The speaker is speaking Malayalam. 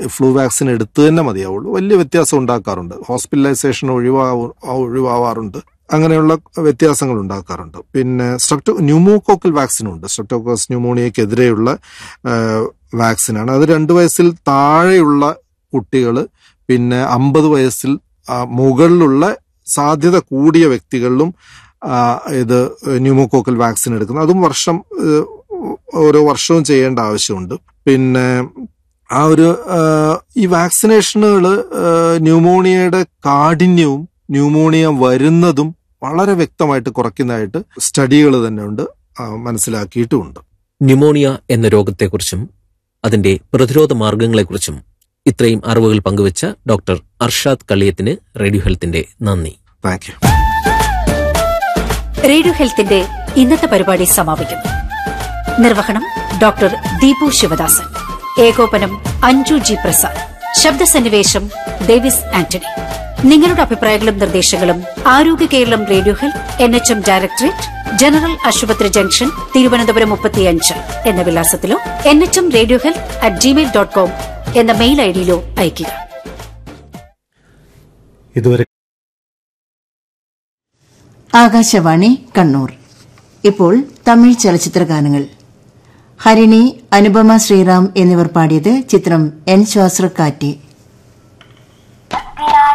ഫ്ലൂ വാക്സിൻ എടുത്തു തന്നെ മതിയാവുള്ളൂ വലിയ വ്യത്യാസം ഉണ്ടാക്കാറുണ്ട് ഹോസ്പിറ്റലൈസേഷൻ ഒഴിവാവു ഒഴിവാവാറുണ്ട് അങ്ങനെയുള്ള വ്യത്യാസങ്ങൾ ഉണ്ടാക്കാറുണ്ട് പിന്നെ സ്ട്രക്ടോ ന്യൂമോകോക്കൽ വാക്സിനും ഉണ്ട് സ്ട്രക്ടോക്കോസ് ന്യൂമോണിയക്കെതിരെയുള്ള വാക്സിനാണ് അത് രണ്ട് വയസ്സിൽ താഴെയുള്ള കുട്ടികൾ പിന്നെ അമ്പത് വയസ്സിൽ ആ, മുകളിലുള്ള സാധ്യത കൂടിയ വ്യക്തികളിലും ആ, ഇത് ന്യൂമോകോക്കൽ വാക്സിൻ എടുക്കുന്നത് അതും വർഷം ഏഹ്, ഓരോ വർഷവും ചെയ്യേണ്ട ആവശ്യമുണ്ട് പിന്നെ ആ ഒരു ആ, ഈ വാക്സിനേഷനുകൾ ന്യൂമോണിയയുടെ കാഠിന്യവും ന്യൂമോണിയ വരുന്നതും വളരെ വ്യക്തമായിട്ട് കുറയ്ക്കുന്നതായിട്ട് സ്റ്റഡികൾ തന്നെ ഉണ്ട് ആ, മനസ്സിലാക്കിയിട്ടുമുണ്ട് ന്യൂമോണിയ എന്ന രോഗത്തെക്കുറിച്ചും അതിന്റെ പ്രതിരോധ മാർഗങ്ങളെക്കുറിച്ചും ഇത്രയും അറിവുകൾ പങ്കുവച്ച ഡോക്ടർ അർഷാദ് കളിയത്തിന് റേഡിയോ ഹെൽത്തിന്റെ നന്ദി താങ്ക് യു റേഡിയോ ഹെൽത്തിന്റെ ഇന്നത്തെ പരിപാടി സമാപിക്കുന്നു നിർവഹണം ഡോക്ടർ ദീപു ശിവദാസൻ ഏകോപനം അഞ്ജു ജി പ്രസാദ് ശബ്ദസന്നിവേശം ഡേവിസ് ആന്റണി നിങ്ങളുടെ അഭിപ്രായങ്ങളും നിർദ്ദേശങ്ങളും Arogya Keralam radio health N H M directorate general ആശുപത്രി ജംഗ്ഷൻ തിരുവനന്തപുരം മുപ്പത്തിയഞ്ച് എന്ന വിലാസത്തിലോ N H M radio health at Gmail dot com എന്ന മെയിൽ ഐഡിയിലോ അയയ്ക്കുക ഇതുവരെ ആകാശവാണി കണ്ണൂർ ഇപ്പോൾ തമിഴ് ചലച്ചിത്ര ഗാനങ്ങൾ ഹരിണി അനുപമ ശ്രീറാം എന്നിവർ പാടിയത് ചിത്രം എൻ ശ്വാസ്രക്കാറ്റ് വിരായ